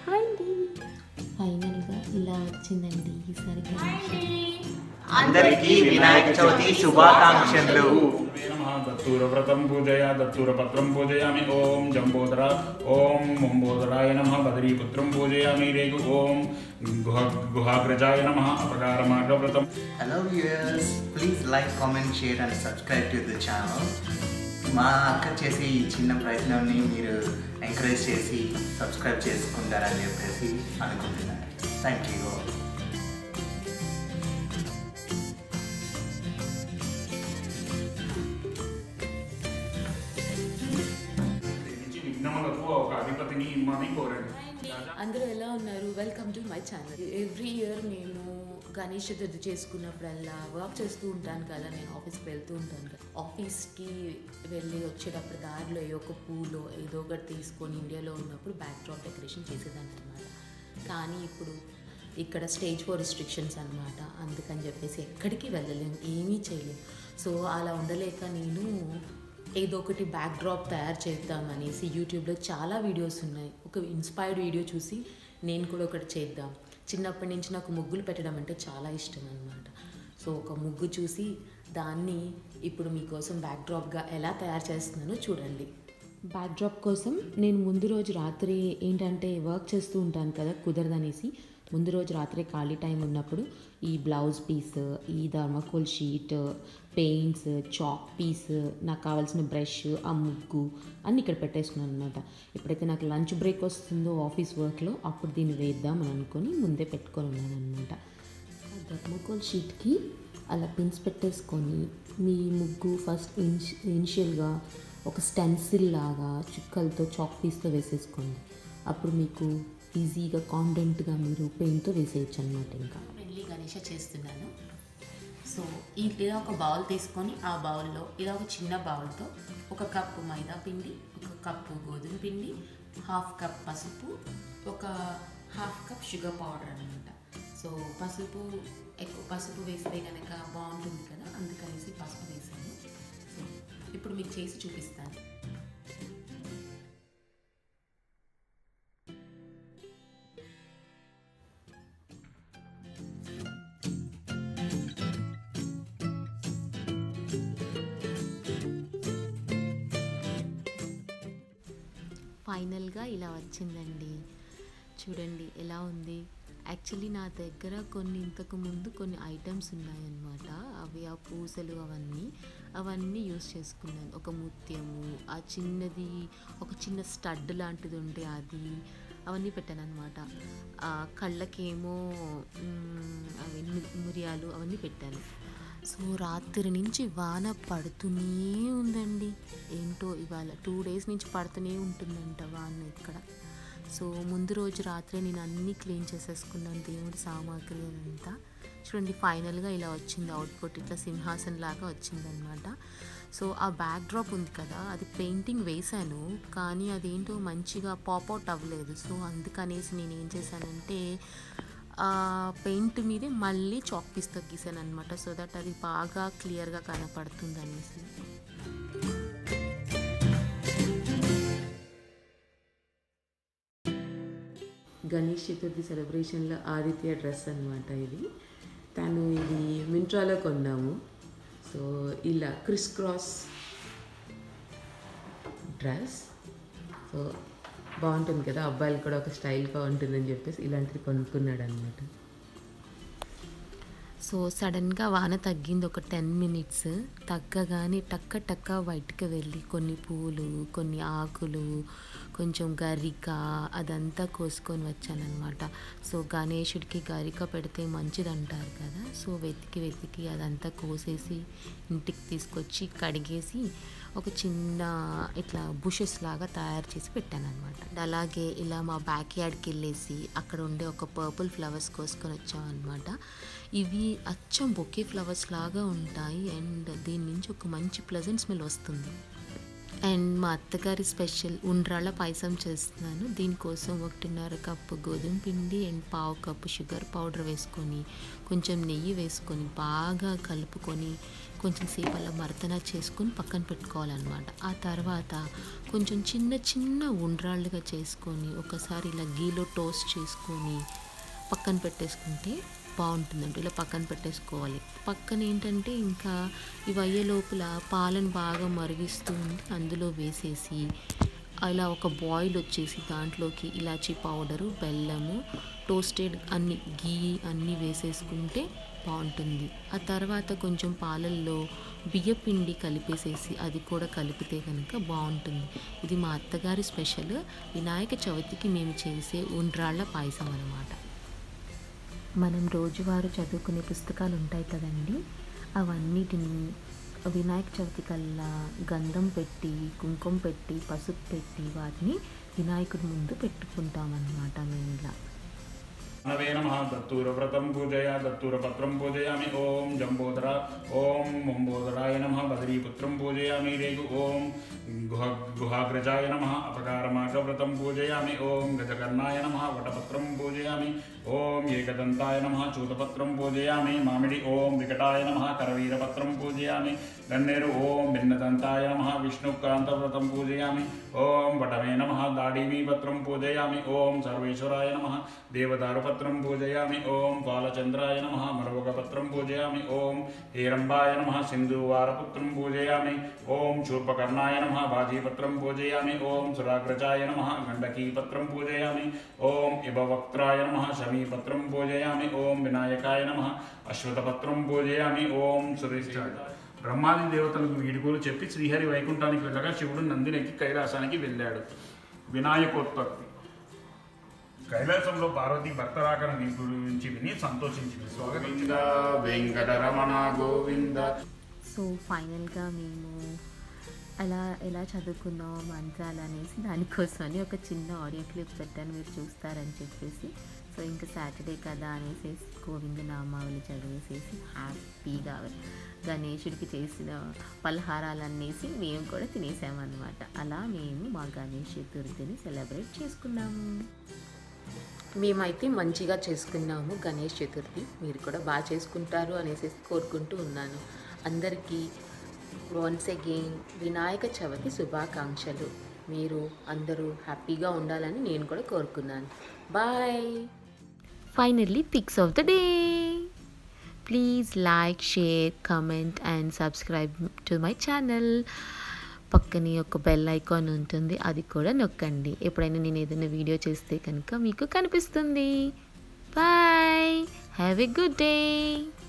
hi అండి ఫైనల్గా ఇలా వచ్చిందండి ఈసారి గణేష్ అందరికీ వినాయక చవితి శుభాకాంక్షలు దత్తూరవ్రతం పూజయ దత్తూరపత్రం పూజయామి ఓం జంబోదర ఓం ముంబోదరాయ నమ బదరీపుత్రం పూజయామి రేగు ఓం గుహ గుహాగ్రజాయ నమ అపకారమార్గవ్రతం hello viewers please like comment share and subscribe to the channel మా అక్క చేసే ఈ చిన్న ప్రయత్నాన్ని మీరు ఎంకరేజ్ చేసి సబ్స్క్రైబ్ చేసుకుంటారని చెప్పేసి అనుకుంటున్నాను థ్యాంక్ యూ నుంచి విఘ్నములకు ఒక అధిపతిని ఇమ్మని కోరండి అందరూ ఎలా ఉన్నారు welcome to my channel every year నేను గణేష్ చతుర్థి చేసుకున్నప్పుడల్లా వర్క్ చేస్తూ ఉంటాను కదా నేను ఆఫీస్కి వెళ్తూ ఉంటాను కదా ఆఫీస్కి వెళ్ళి వచ్చేటప్పుడు దారిలో ఏ ఒక పూలో ఏదో ఒకటి తీసుకొని ఇండియాలో ఉన్నప్పుడు బ్యాక్ డ్రాప్ డెకరేషన్ చేసేదాన్ని అనమాట కానీ ఇప్పుడు ఇక్కడ స్టేజ్ ఫోర్ రిస్ట్రిక్షన్స్ అనమాట అందుకని చెప్పేసి ఎక్కడికి వెళ్ళలేము ఏమీ చేయలేము సో అలా ఉండలేక నేను ఏదో ఒకటి బ్యాక్ డ్రాప్ తయారు చేద్దామనేసి యూట్యూబ్లో చాలా వీడియోస్ ఉన్నాయి ఒక ఇన్స్పైర్డ్ వీడియో చూసి నేను కూడా ఒకటి చేద్దాం చిన్నప్పటి నుంచి నాకు ముగ్గులు పెట్టడం అంటే చాలా ఇష్టం అనమాట సో ఒక ముగ్గు చూసి దాన్ని ఇప్పుడు మీకోసం బ్యాక్ డ్రాప్గా ఎలా తయారు చేస్తున్నానో చూడండి బ్యాక్ డ్రాప్ కోసం నేను ముందు రోజు రాత్రి ఏంటంటే వర్క్ చేస్తూ ఉంటాను కదా కుదరదనేసి ముందు రోజు రాత్రి ఖాళీ టైం ఉన్నప్పుడు ఈ బ్లౌజ్ పీస్ ఈ thermocol sheet paints chalk piece నాకు కావాల్సిన బ్రష్ ఆ ముగ్గు అన్నీ ఇక్కడ పెట్టేసుకున్నాను అనమాట ఎప్పుడైతే నాకు లంచ్ బ్రేక్ వస్తుందో ఆఫీస్ వర్క్లో అప్పుడు దీన్ని వేద్దాం అని అనుకొని ముందే పెట్టుకొని ఉన్నాను అనమాట ఆ థర్మాకోల్ షీట్కి అలా పిన్స్ పెట్టేసుకొని మీ ముగ్గు ఫస్ట్ ఇనిష్ ఇనిషియల్గా ఒక స్టెన్సిల్ లాగా చుక్కలతో చాక్ పీస్తో వేసేసుకోండి అప్పుడు మీకు ఈజీగా కాన్ఫిడెంట్గా మీరు పెయింట్తో వేసేయచ్చు అనమాట ఇంకా పెళ్ళి గణేష చేస్తున్నాను సో ఇలా ఒక బౌల్ తీసుకొని ఆ బౌల్లో ఇలా ఒక చిన్న బౌల్తో ఒక కప్పు మైదా పిండి ఒక కప్పు గోధుమ పిండి హాఫ్ కప్ పసుపు ఒక హాఫ్ కప్ షుగర్ పౌడర్ అనమాట సో పసుపు ఎక్కువ పసుపు వేస్తే కనుక బాగుంటుంది కదా అందుకనేసి పసుపు వేసాను సో ఇప్పుడు మీకు చేసి చూపిస్తాను ఫైనల్గా ఇలా వచ్చిందండి చూడండి ఎలా ఉంది యాక్చువల్లీ నా దగ్గర కొన్ని ఇంతకు ముందు కొన్ని ఐటమ్స్ ఉన్నాయన్నమాట అవి ఆ పూసలు అవన్నీ అవన్నీ యూస్ చేసుకున్నాను ఒక ముత్యము ఆ చిన్నది ఒక చిన్న స్టడ్ లాంటిది ఉంటే అది అవన్నీ పెట్టాను అనమాట కళ్ళకేమో మ్, అవి మి- మిరియాలు అవన్నీ పెట్టాను సో రాత్రి నుంచి వాన పడుతూనే ఉందండి ఏంటో ఇవాళ టూ డేస్ నుంచి పడుతూనే ఉంటుందంట వాన ఇక్కడ సో ముందు రోజు రాత్రి నేను అన్నీ క్లీన్ చేసేసుకున్నాను దేవుడి సామాగ్రి అంతా చూడండి ఫైనల్గా ఇలా వచ్చింది అవుట్పుట్ ఇట్లా సింహాసన్ లాగా వచ్చిందనమాట సో ఆ బ్యాక్ డ్రాప్ ఉంది కదా అది పెయింటింగ్ వేశాను కానీ అదేంటో మంచిగా పాపౌట్ అవ్వలేదు సో అందుకనేసి నేను ఏం చేశానంటే ఆ పెయింట్ మీదే మళ్ళీ చాక్ పీస్తో గీసాను అనమాట సో దట్ అది బాగా క్లియర్గా కనపడుతుంది అనేసి గణేష్ చతుర్థి సెలబ్రేషన్లో ఆదిత్య డ్రెస్ అనమాట ఇది తను ఇది మింట్రాలో కొన్నాము సో ఇలా క్రిస్ క్రాస్ డ్రెస్ సో బాగుంటుంది కదా అబ్బాయిలు కూడా ఒక స్టైల్గా ఉంటుందని చెప్పేసి ఇలాంటిది కొనుక్కున్నాడు అనమాట సో సడన్గా వాన తగ్గింది ఒక టెన్ మినిట్స్ తగ్గగానే టక్క టక్క బయటకు వెళ్ళి కొన్ని పూలు కొన్ని ఆకులు కొంచెం గరిక అదంతా కోసుకొని వచ్చానమాట సో గణేషుడికి గరిక పెడితే మంచిది అంటారు కదా సో వెతికి వెతికి అదంతా కోసేసి ఇంటికి తీసుకొచ్చి కడిగేసి ఒక చిన్న ఇట్లా బుషెస్ లాగా తయారు చేసి పెట్టాను అనమాట అలాగే ఇలా మా బ్యాక్ యార్డ్కి వెళ్ళేసి అక్కడ ఉండే ఒక పర్పుల్ ఫ్లవర్స్ కోసుకొని వచ్చామన్నమాట ఇవి అచ్చం బొకే ఫ్లవర్స్ లాగా ఉంటాయి అండ్ దీని నుంచి ఒక మంచి ప్లెజెంట్ స్మెల్ వస్తుంది అండ్ మా అత్తగారి స్పెషల్ ఉండ్రాళ్ళ పాయసం చేస్తున్నాను దీనికోసం ఒకటిన్నర కప్పు గోధుమ పిండి అండ్ పావు కప్పు షుగర్ పౌడర్ వేసుకొని కొంచెం నెయ్యి వేసుకొని బాగా కలుపుకొని కొంచెం సేపు అలా మరతన చేసుకొని పక్కన పెట్టుకోవాలన్నమాట ఆ తర్వాత కొంచెం చిన్న చిన్న ఉండ్రాళ్ళుగా చేసుకొని ఒకసారి ఇలా గీలో టోస్ట్ చేసుకొని పక్కన పెట్టేసుకుంటే బాగుంటుందండి ఇలా పక్కన పెట్టేసుకోవాలి పక్కన ఏంటంటే ఇంకా ఇవి అయ్యే లోపల పాలను బాగా మరిగిస్తూ ఉంటే అందులో వేసేసి అలా ఒక బాయిల్ వచ్చేసి దాంట్లోకి ఇలాచీ పౌడరు బెల్లము టోస్టెడ్ అన్ని గీ అన్నీ వేసేసుకుంటే బాగుంటుంది ఆ తర్వాత కొంచెం పాలల్లో బియ్యపిండి కలిపేసేసి అది కూడా కలిపితే కనుక బాగుంటుంది ఇది మా అత్తగారి స్పెషల్ వినాయక చవితికి మేము చేసే ఉండ్రాళ్ళ పాయసం అన్నమాట మనం రోజువారు చదువుకునే పుస్తకాలు ఉంటాయి కదండి అవన్నిటిని వినాయక చవితి కల్లా గంధం పెట్టి కుంకుమ పెట్టి పసుపు పెట్టి వాటిని వినాయకుడి ముందు పెట్టుకుంటామన్నమాట మేము ఇలా నవే నమ దత్తూరవ్రతం పూజయ దత్తూరపత్రం పూజయామి ఓం జంబోదర ఓం ముంబోదరాయ నమ బదరీపుత్రం పూజయామి రేగు ఓం గుహ గుహాగ్రజాయ నమ అపకారమార్గవ్రతం పూజయామి ఓం గజకర్ణాయ నమ వటపత్రం పూజయామి ఓం ఏకదంతాయ నమ చూతపత్రం పూజయామి మామిడి ఓం వికటాయ నమ కరవీరపత్రం పూజయామి గన్నేరు ఓం భిన్నదంతాయ నమ విష్ణుక్రాంతవ్రతం పూజయామి ఓం వటమే నమ దాడిమీపత్రం పూజయామి ఓం సర్వేశ్వరాయ నమ దేవదారుపత్రం పూజయామి ఓం బాలచంద్రాయ నమ మరవకపత్రం పూజయామి ఓం హేరంబాయ నమ సింధువారపుత్రం పూజయామి ఓం శూర్పకర్ణాయ నమ బాజీపత్రం పూజయామి ఓం సురాగ్రజాయ నమ గండకీపత్రం పూజయామి ఓం ఇభవక్త్రాయ నమ శమీపత్రం పూజయామి ఓం వినాయకాయ నమ అశ్వతపత్రం పూజయామి ఓం సురేశాయ బ్రహ్మాది దేవతలకు వీడుకోలు చెప్పి శ్రీహరి వైకుంఠానికి వెళ్ళగా శివుడు నందినెక్కి కైలాసానికి వెళ్ళాడు వినాయకోత్పత్తి కైలాసంలో పార్వతి భర్త రాకన గురించి విని సంతోషించింది స్వాగతించగా వెంకటరమణ గోవింద సో ఫైనల్గా మేము అలా ఎలా చదువుకున్నాం మంత్రాలు అనేసి దానికోసమని ఒక చిన్న ఆడియో క్లిప్ పెట్టాను మీరు చూస్తారని చెప్పేసి సో ఇంకా సాటర్డే కదా అనేసి గోవింద నామావళి చదివేసేసి హ్యాపీగా గణేషుడికి చేసిన పలహారాలు అనేసి మేము కూడా తినేసామన్నమాట అలా మేము మా గణేష్ చతుర్థిని సెలబ్రేట్ చేసుకున్నాము మేమైతే మంచిగా చేసుకున్నాము గణేష్ చతుర్థి మీరు కూడా బాగా చేసుకుంటారు అనేసి కోరుకుంటూ ఉన్నాను అందరికీ వన్స్ అగైన్ వినాయక చవితి శుభాకాంక్షలు మీరు అందరూ హ్యాపీగా ఉండాలని నేను కూడా కోరుకున్నాను bye finally pics of the day please like share comment and subscribe to my channel పక్కనే ఒక బెల్ ఐకాన్ ఉంటుంది అది కూడా నొక్కండి ఎప్పుడైనా నేను ఏదైనా వీడియో చేస్తే కనుక మీకు కనిపిస్తుంది bye have a good day